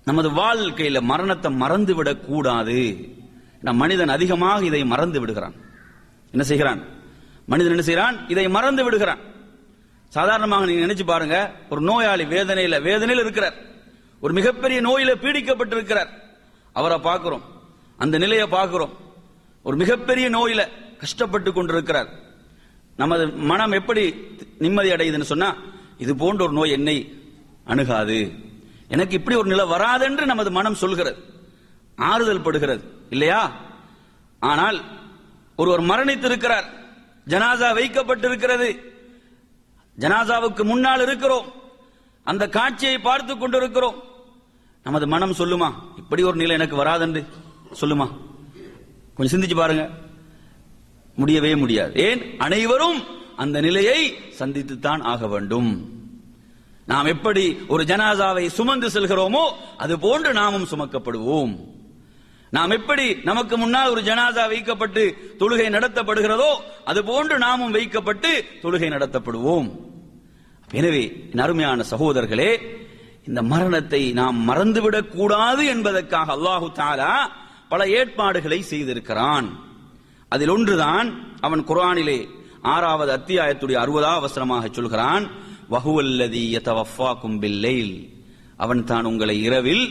நமது வாழ்க்கையில மரணத்தை மறந்து விடக் கூடாது நம் மனிதன் அதிகமாக இதை மறந்து விடுகிறான் என்ன செய்கிறான் மனிதன் என்ன செய்கிறான் இதை மறந்து விடுகிறான் சாதாரணமாக நீங்க நினைச்சு பாருங்க ஒரு நோயாளி வேதனையில வேதனையில் இருக்கிறார் ஒரு மிகப்பெரிய நோயில பீடிக்கப்பட்டிருக்கிறார் அவரை பார்க்கிறோம் அந்த நிலையை பார்க்கிறோம் ஒரு மிகப்பெரிய நோயில கஷ்டப்பட்டு கொண்டிருக்கிறார் நமது மனம் எப்படி நிம்மதி அடையுதுன்னு சொன்னா இது போன்ற ஒரு நோய் என்னை அணுகாது எனக்கு இப்படி ஒரு நிலை வராதென்று நமது மனம் சொல்கிறது ஆறுதல் படுகிறது இல்லையா ஆனால் ஒருவர் மரணித்திருக்கிறார் ஜனாசா வைக்கப்பட்டிருக்கிறது ஜனாசாவுக்கு முன்னால் இருக்கிறோம் அந்த காட்சியை பார்த்து கொண்டிருக்கிறோம் நமது மனம் சொல்லுமா இப்படி ஒரு நிலை எனக்கு வராதென்று சொல்லுமா கொஞ்சம் சிந்திச்சு பாருங்க முடியவே முடியாது ஏன் அனைவரும் அந்த நிலையை சந்தித்துத்தான் ஆக வேண்டும் நாம் எப்படி ஒரு ஜனாசாவை சுமந்து செல்கிறோமோ அது போன்று நாமும் சுமக்கப்படுவோம் நாம் எப்படி நமக்கு முன்னால் ஒரு ஜனாசா வைக்கப்பட்டு தொழுகை நடத்தப்படுகிறதோ அது போன்று நாமும் வைக்கப்பட்டு தொழுகை நடத்தப்படுவோம் எனவே என் அருமையான சகோதரர்களே இந்த மரணத்தை நாம் மறந்துவிடக் கூடாது என்பதற்காக அல்லாஹு தாலா பல ஏற்பாடுகளை செய்திருக்கிறான் அதில் ஒன்றுதான் அவன் குர்ஆனிலே ஆறாவது அத்தியாயத்துடைய அறுபதாவது அவசரமாக சொல்கிறான் வஹுவல்லதி யதவஃபாக்கும் பில்லைல் அவன் தான் உங்களை இரவில்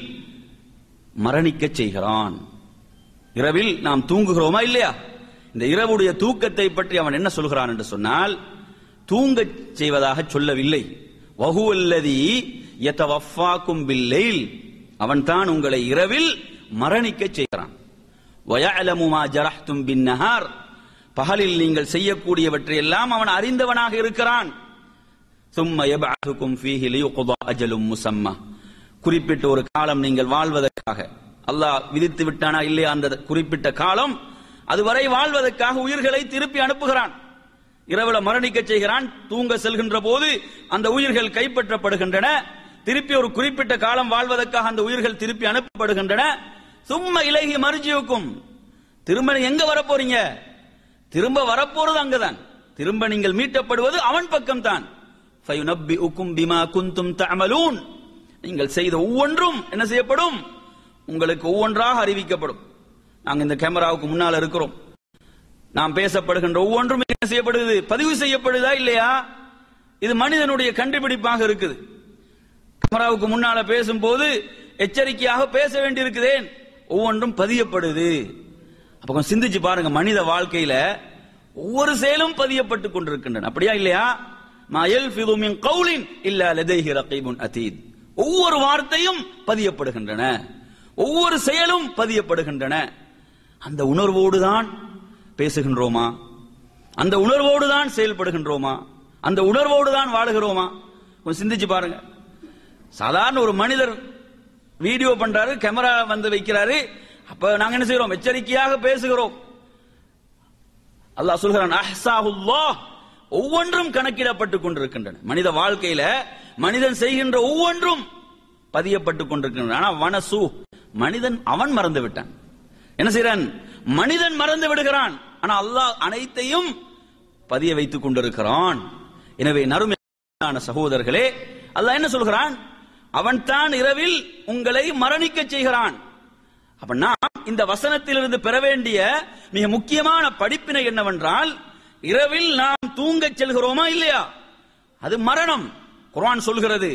மரணிக்கச் செய்கிறான் இரவில் நாம் தூங்குகிறோமா இல்லையா இந்த இரவுடைய தூக்கத்தை பற்றி அவன் என்ன சொல்கிறான் என்று சொன்னால் தூங்கச் செய்வதாக சொல்லவில்லை வஹுவல்லதி யதவஃபாக்கும் பில்லைல் அவன் தான் உங்களை இரவில் மரணிக்கச் செய்கிறான் வயஅலமு மா ஜரஹ்தும் பின்னஹார் பகலில் நீங்கள் செய்யக்கூடியவற்றை எல்லாம் அவன் அறிந்தவனாக இருக்கிறான் சும்ம யபஅதுக்கும் ஃபீஹி லியுக்தா அஜலும் முஸம்மா குறிப்பிட்ட ஒரு காலம் நீங்கள் வாழ்வதற்காக அல்லாஹ் விதித்து விட்டானா இல்லையா அந்த குறிப்பிட்ட காலம் அதுவரை வாழ்வதற்காக உயிர்களை திருப்பி அனுப்புகிறான் இரவுல மரணிக்க செய்கிறான் தூங்க செல்கின்ற போது அந்த உயிர்கள் கைப்பற்றப்படுகின்றன திருப்பி ஒரு குறிப்பிட்ட காலம் வாழ்வதற்காக அந்த உயிர்கள் திருப்பி அனுப்பப்படுகின்றன சும்மா இலகி மறுஜிவுக்கும் திரும்ப எங்க வரப்போறீங்க திரும்ப வரப்போறது அங்கதான் திரும்ப நீங்கள் மீட்டப்படுவது அவன் பக்கம் தான் பிமா குந்தும் தஅமலூன் நீங்கள் செய்த ஒவ்வொன்றும் என்ன செய்யப்படும் உங்களுக்கு ஒவ்வொன்றாக அறிவிக்கப்படும் நாங்க இந்த கேமராவுக்கு முன்னால் இருக்கிறோம் நாம் பேசப்படுகின்ற ஒவ்வொன்றும் என்ன செய்யப்படுது பதிவு செய்யப்படுதா இல்லையா இது மனிதனுடைய கண்டுபிடிப்பாக இருக்குது கேமராவுக்கு முன்னால பேசும்போது எச்சரிக்கையாக பேச வேண்டியிருக்குதேன் ஒவ்வொன்றும் பதியப்படுது அப்ப கொஞ்சம் சிந்திச்சு பாருங்க மனித வாழ்க்கையில ஒவ்வொரு செயலும் பதியப்பட்டு கொண்டிருக்கின்றன அப்படியா இல்லையா மாயல் மின் கவுலின் இல்ல லதைஹி ரகீபுன் அதீத் ஒவ்வொரு வார்த்தையும் பதியப்படுகின்றன ஒவ்வொரு செயலும் பதியப்படுகின்றன அந்த உணர்வோடு தான் பேசுகின்றோமா அந்த உணர்வோடு தான் செயல்படுகின்றோமா அந்த உணர்வோடு தான் வாழுகிறோமா கொஞ்சம் சிந்திச்சு பாருங்க சாதாரண ஒரு மனிதர் வீடியோ பண்றாரு கேமரா வந்து வைக்கிறாரு அப்ப நாங்க என்ன செய்யறோம் எச்சரிக்கையாக பேசுகிறோம் அல்லாஹ் சொல்கிறான் அஹ்சாஹுல்லாஹ் ஒவ்வொன்றும் கணக்கிடப்பட்டுக் கொண்டிருக்கின்றன மனித வாழ்க்கையில மனிதன் செய்கின்ற ஒவ்வொன்றும் பதியப்பட்டுக் கொண்டிருக்கின்றன ஆனா வனசு மனிதன் அவன் மறந்து விட்டான் என்ன செய்யறான் மனிதன் மறந்து விடுகிறான் ஆனா அல்லாஹ் அனைத்தையும் பதிய வைத்துக் கொண்டிருக்கிறான் எனவே நறுமையான சகோதரர்களே அல்லாஹ் என்ன சொல்கிறான் அவன் தான் இரவில் உங்களை மரணிக்க செய்கிறான் அப்ப நாம் இந்த வசனத்திலிருந்து பெற வேண்டிய மிக முக்கியமான படிப்பினை என்னவென்றால் இரவில் நாம் தூங்கச் செல்கிறோமா இல்லையா அது மரணம் குர்ஆன் சொல்கிறது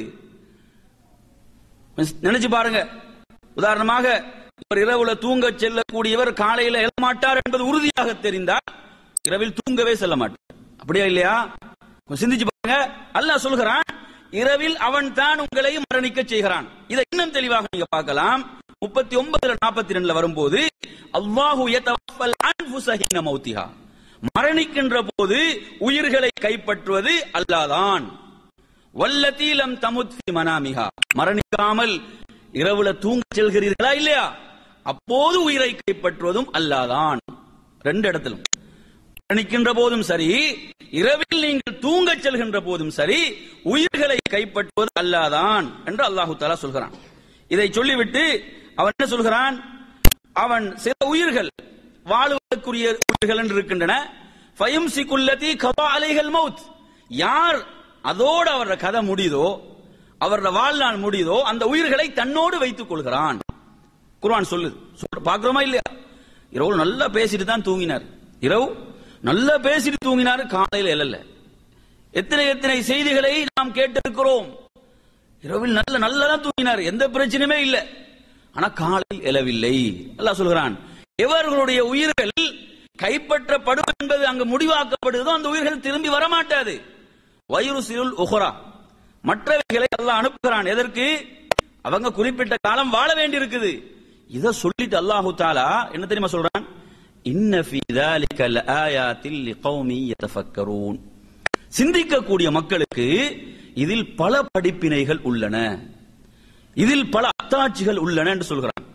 நினைச்சு பாருங்க உதாரணமாக ஒரு இரவுல தூங்க செல்லக்கூடியவர் காலையில எழமாட்டார் என்பது உறுதியாக தெரிந்தால் இரவில் தூங்கவே செல்ல மாட்டார் அப்படியா இல்லையா கொஞ்சம் சிந்திச்சு பாருங்க அல்லாஹ் சொல்கிறான் இரவில் அவன் தான் உங்களை மரணிக்க செய்கிறான் இதை இன்னும் தெளிவாக நீங்க பார்க்கலாம் முப்பத்தி ஒன்பதுல நாற்பத்தி ரெண்டுல வரும்போது அல்லாஹு யதவஃபல் அன்ஃபுஸ ஹீன மௌத்திஹா மரணிக்கின்ற போது உயிர்களை கைப்பற்றுவது அல்லாதான் வல்லதீலம் தமுத் ஃபி மனாமிஹா மரணிக்காமல் இரவுல தூங்க செல்கிறீர்களா இல்லையா அப்போது உயிரை கைப்பற்றுவதும் அல்லாதான் ரெண்டு இடத்திலும் மரணிக்கின்ற போதும் சரி இரவில் நீங்கள் தூங்க செல்கின்ற போதும் சரி உயிர்களை கைப்பற்றுவது அல்லாதான் என்று அல்லாஹு தாலா சொல்கிறான் இதை சொல்லிவிட்டு அவன் என்ன சொல்கிறான் அவன் சில உயிர்கள் வாழுவதற்குரிய உயிர்கள் என்று இருக்கின்றன ஃபயம் சிகுல்லதி கபா அலைகள் மவுத் யார் அதோடு அவர கதை முடியுதோ அவரோட வாழ்நாள் முடியுதோ அந்த உயிர்களை தன்னோடு வைத்துக் கொள்கிறான் குர்ஆன் சொல்லுது சொல்ற- பார்க்கிறோமா இல்லையா இரவு நல்லா பேசிட்டு தான் தூங்கினார் இரவு நல்லா பேசிட்டு தூங்கினார் காலையில் எழல எத்தனை எத்தனை செய்திகளை நாம் கேட்டிருக்கிறோம் இரவில் நல்ல நல்லா தூங்கினார் எந்த பிரச்சனையுமே இல்ல ஆனா காலையில் எழவில்லை அல்லாஹ் சொல்கிறான் எவர்களுடைய உயிர்கள் கைப்பற்றப்படும் என்பது அங்கு முடிவாக்கப்படுதோ அந்த உயிர்கள் திரும்பி வரமாட்டாது வயிறு சிறுல் உஹரா மற்றவைகளை அல்லாஹ் அனுப்புகிறான் எதற்கு அவங்க குறிப்பிட்ட காலம் வாழ வேண்டியிருக்குது இத சொல்லிட்டு அல்லாஹு தாலா என்ன தெரியுமா சொல்றான் இன்ன ஃபீ ذلك لآيات لقوم يتفكرون சிந்திக்கக்கூடிய மக்களுக்கு இதில் பல படிப்பினைகள் உள்ளன இதில் பல அத்தாட்சிகள் உள்ளன என்று சொல்கிறான்